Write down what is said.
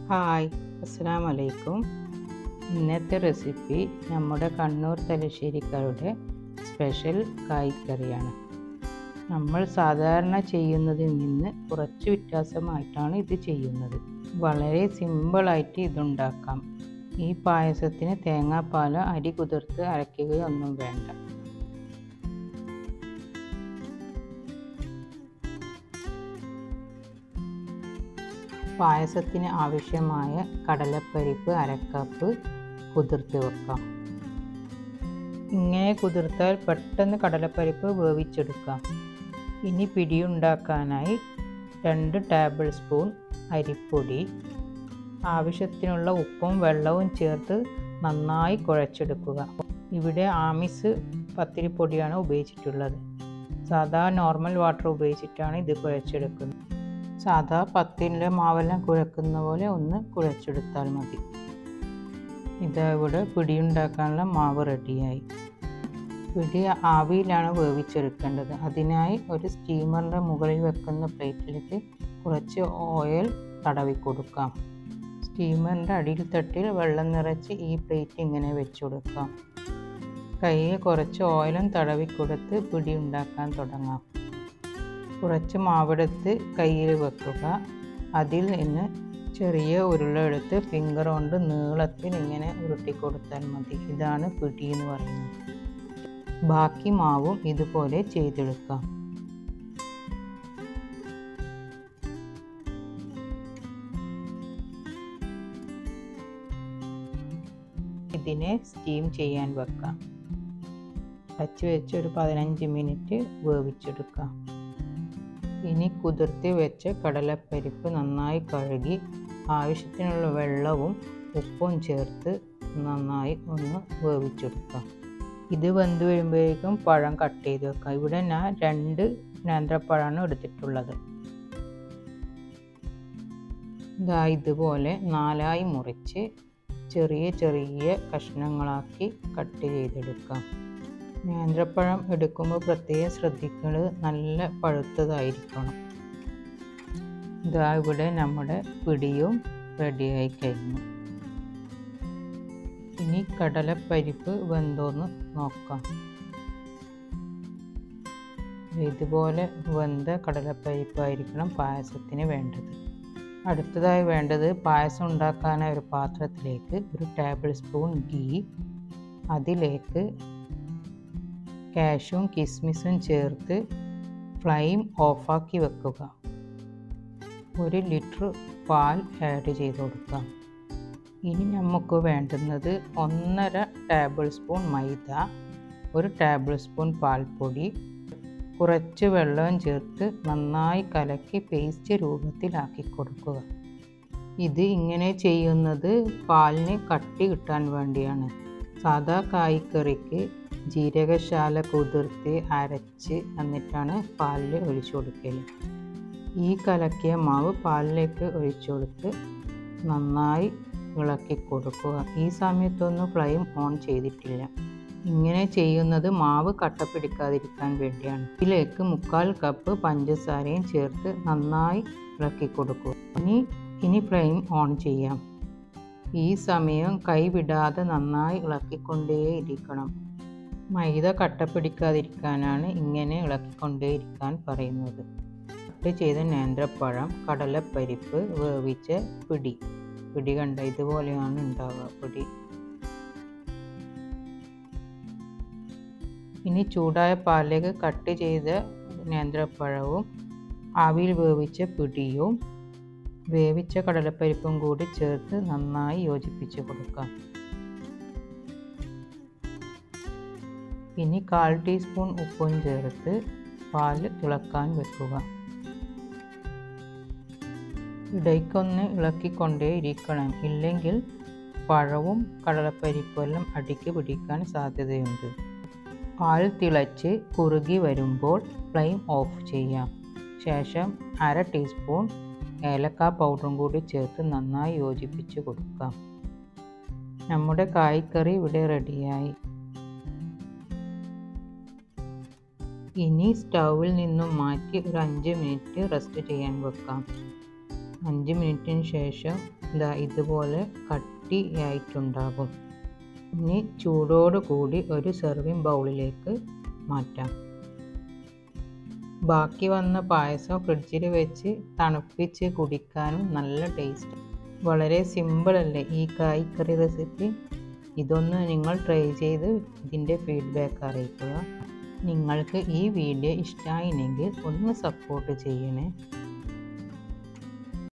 hi അസ്സാം വലൈക്കും ഇന്നത്തെ റെസിപ്പി നമ്മുടെ കണ്ണൂർ തലശ്ശേരിക്കാരുടെ സ്പെഷ്യൽ കായ്ക്കറിയാണ് നമ്മൾ സാധാരണ ചെയ്യുന്നതിൽ നിന്ന് കുറച്ച് വ്യത്യാസമായിട്ടാണ് ഇത് ചെയ്യുന്നത് വളരെ സിമ്പിളായിട്ട് ഇതുണ്ടാക്കാം ഈ പായസത്തിന് തേങ്ങാപ്പാൽ അരി കുതിർത്ത് അരയ്ക്കുകയൊന്നും വേണ്ട പായസത്തിന് ആവശ്യമായ കടലപ്പരിപ്പ് അരക്കപ്പ് കുതിർത്ത് വെക്കാം ഇങ്ങനെ കുതിർത്താൽ പെട്ടെന്ന് കടലപ്പരിപ്പ് വേവിച്ചെടുക്കാം ഇനി പിടിയുണ്ടാക്കാനായി രണ്ട് ടേബിൾ സ്പൂൺ അരിപ്പൊടി ആവശ്യത്തിനുള്ള ഉപ്പും വെള്ളവും ചേർത്ത് നന്നായി കുഴച്ചെടുക്കുക ഇവിടെ ആമിസ് പത്തിരിപ്പൊടിയാണ് ഉപയോഗിച്ചിട്ടുള്ളത് സാധാ നോർമൽ വാട്ടർ ഉപയോഗിച്ചിട്ടാണ് ഇത് കുഴച്ചെടുക്കുന്നത് സാധാ പത്തിൻ്റെ മാവെല്ലാം കുഴക്കുന്ന പോലെ ഒന്ന് കുഴച്ചെടുത്താൽ മതി ഇതാ ഇവിടെ പിടിയുണ്ടാക്കാനുള്ള മാവ് റെഡിയായി പിടി ആവിയിലാണ് വേവിച്ചെടുക്കേണ്ടത് അതിനായി ഒരു സ്റ്റീമറിൻ്റെ മുകളിൽ വെക്കുന്ന പ്ലേറ്റിലേക്ക് കുറച്ച് ഓയിൽ തടവി കൊടുക്കാം സ്റ്റീമറിൻ്റെ അടിയിൽ തട്ടിൽ വെള്ളം നിറച്ച് ഈ പ്ലേറ്റ് ഇങ്ങനെ വെച്ച് കൊടുക്കാം കയ്യിൽ കുറച്ച് ഓയിലും തടവി കൊടുത്ത് പിടി ഉണ്ടാക്കാൻ തുടങ്ങാം കുറച്ച് മാവെടുത്ത് കയ്യിൽ വെക്കുക അതിൽ നിന്ന് ചെറിയ ഉരുള എടുത്ത് ഫിംഗർ കൊണ്ട് നീളത്തിൽ ഇങ്ങനെ ഉരുട്ടി കൊടുത്താൽ മതി ഇതാണ് പിടി എന്ന് പറയുന്നത് ബാക്കി മാവും ഇതുപോലെ ചെയ്തെടുക്കാം ഇതിനെ സ്റ്റീം ചെയ്യാൻ വെക്കാം അടച്ച് വെച്ച് ഒരു പതിനഞ്ച് മിനിറ്റ് വേവിച്ചെടുക്കാം ഇനി കുതിർത്തി വെച്ച കടലപ്പരിപ്പ് നന്നായി കഴുകി ആവശ്യത്തിനുള്ള വെള്ളവും ഉപ്പും ചേർത്ത് നന്നായി ഒന്ന് വേവിച്ചെടുക്കാം ഇത് വെന്ത് വരുമ്പോഴേക്കും പഴം കട്ട് ചെയ്ത് വെക്കാം ഇവിടെ ഞാൻ രണ്ട് നേന്ത്രപ്പഴമാണ് എടുത്തിട്ടുള്ളത് ഇതാ ഇതുപോലെ നാലായി മുറിച്ച് ചെറിയ ചെറിയ കഷ്ണങ്ങളാക്കി കട്ട് ചെയ്തെടുക്കാം നേന്ത്രപ്പഴം എടുക്കുമ്പോൾ പ്രത്യേകം ശ്രദ്ധിക്കുന്നത് നല്ല പഴുത്തതായിരിക്കണം ഇതാ ഇവിടെ നമ്മുടെ പിടിയും റെഡിയായി കഴിഞ്ഞു ഇനി കടലപ്പരിപ്പ് വെന്തോന്ന് നോക്കാം ഇതുപോലെ വെന്ത കടലപ്പരിപ്പായിരിക്കണം പായസത്തിന് വേണ്ടത് അടുത്തതായി വേണ്ടത് പായസം ഉണ്ടാക്കാനായി ഒരു പാത്രത്തിലേക്ക് ഒരു ടേബിൾ സ്പൂൺ ഗീ അതിലേക്ക് കാഷ്യും കിസ്മിസും ചേർത്ത് ഫ്ലെയിം ഓഫാക്കി വെക്കുക ഒരു ലിറ്റർ പാൽ ആഡ് ചെയ്ത് കൊടുക്കാം ഇനി നമുക്ക് വേണ്ടുന്നത് ഒന്നര ടേബിൾ സ്പൂൺ മൈദ ഒരു ടേബിൾ സ്പൂൺ പാൽപ്പൊടി കുറച്ച് വെള്ളം ചേർത്ത് നന്നായി കലക്കി പേസ്റ്റ് രൂപത്തിലാക്കി കൊടുക്കുക ഇത് ഇങ്ങനെ ചെയ്യുന്നത് പാലിന് കട്ടി കിട്ടാൻ വേണ്ടിയാണ് സാധാ കായ്ക്കറിക്ക് ജീരകശാല കുതിർത്ത് അരച്ച് എന്നിട്ടാണ് പാലിൽ ഒഴിച്ചു കൊടുക്കൽ ഈ കലക്കിയ മാവ് പാലിലേക്ക് ഒഴിച്ചു കൊടുത്ത് നന്നായി ഇളക്കി കൊടുക്കുക ഈ സമയത്തൊന്നും ഫ്ലെയിം ഓൺ ചെയ്തിട്ടില്ല ഇങ്ങനെ ചെയ്യുന്നത് മാവ് കട്ട പിടിക്കാതിരിക്കാൻ വേണ്ടിയാണ് ഇതിലേക്ക് മുക്കാൽ കപ്പ് പഞ്ചസാരയും ചേർത്ത് നന്നായി ഇളക്കി കൊടുക്കുക ഇനി ഇനി ഫ്ലെയിം ഓൺ ചെയ്യാം ഈ സമയം കൈവിടാതെ നന്നായി ഇളക്കിക്കൊണ്ടേയിരിക്കണം മൈദ കട്ട പിടിക്കാതിരിക്കാനാണ് ഇങ്ങനെ ഇളക്കിക്കൊണ്ടേയിരിക്കാൻ പറയുന്നത് കട്ട് ചെയ്ത നേന്ത്രപ്പഴം കടലപ്പരിപ്പ് വേവിച്ച പിടി പിടി കണ്ട ഇതുപോലെയാണ് ഉണ്ടാവുക പിടി ഇനി ചൂടായ പാലിലേക്ക് കട്ട് ചെയ്ത നേന്ത്രപ്പഴവും ആവിയിൽ വേവിച്ച പിടിയും വേവിച്ച കടലപ്പരിപ്പും കൂടി ചേർത്ത് നന്നായി യോജിപ്പിച്ച് കൊടുക്കാം ഇനി കാൽ ടീസ്പൂൺ ഉപ്പും ചേർത്ത് പാൽ തിളക്കാൻ വെക്കുക ഇടയ്ക്കൊന്ന് ഇളക്കിക്കൊണ്ടേ ഇരിക്കണം ഇല്ലെങ്കിൽ പഴവും കടലപ്പരിപ്പെല്ലാം അടിക്ക് പിടിക്കാൻ സാധ്യതയുണ്ട് പാൽ തിളച്ച് കുറുകി വരുമ്പോൾ ഫ്ലെയിം ഓഫ് ചെയ്യാം ശേഷം അര ടീസ്പൂൺ ഏലക്ക പൗഡറും കൂടി ചേർത്ത് നന്നായി യോജിപ്പിച്ച് കൊടുക്കാം നമ്മുടെ കായ്ക്കറി ഇവിടെ റെഡിയായി ഇനി സ്റ്റൗവിൽ നിന്നും മാറ്റി ഒരു അഞ്ച് മിനിറ്റ് റെസ്റ്റ് ചെയ്യാൻ വെക്കാം അഞ്ച് മിനിറ്റിന് ശേഷം ഇതാ ഇതുപോലെ കട്ടിയായിട്ടുണ്ടാകും ഇനി ചൂടോട് കൂടി ഒരു സെർവിങ് ബൗളിലേക്ക് മാറ്റാം ബാക്കി വന്ന പായസം ഫ്രിഡ്ജിൽ വെച്ച് തണുപ്പിച്ച് കുടിക്കാനും നല്ല ടേസ്റ്റ് വളരെ സിമ്പിളല്ലേ ഈ കായ്ക്കറി റെസിപ്പി ഇതൊന്ന് നിങ്ങൾ ട്രൈ ചെയ്ത് ഇതിൻ്റെ ഫീഡ്ബാക്ക് അറിയിക്കുക നിങ്ങൾക്ക് ഈ വീഡിയോ ഇഷ്ടമായില്ലെങ്കിൽ ഒന്ന് സപ്പോർട്ട് ചെയ്യണേ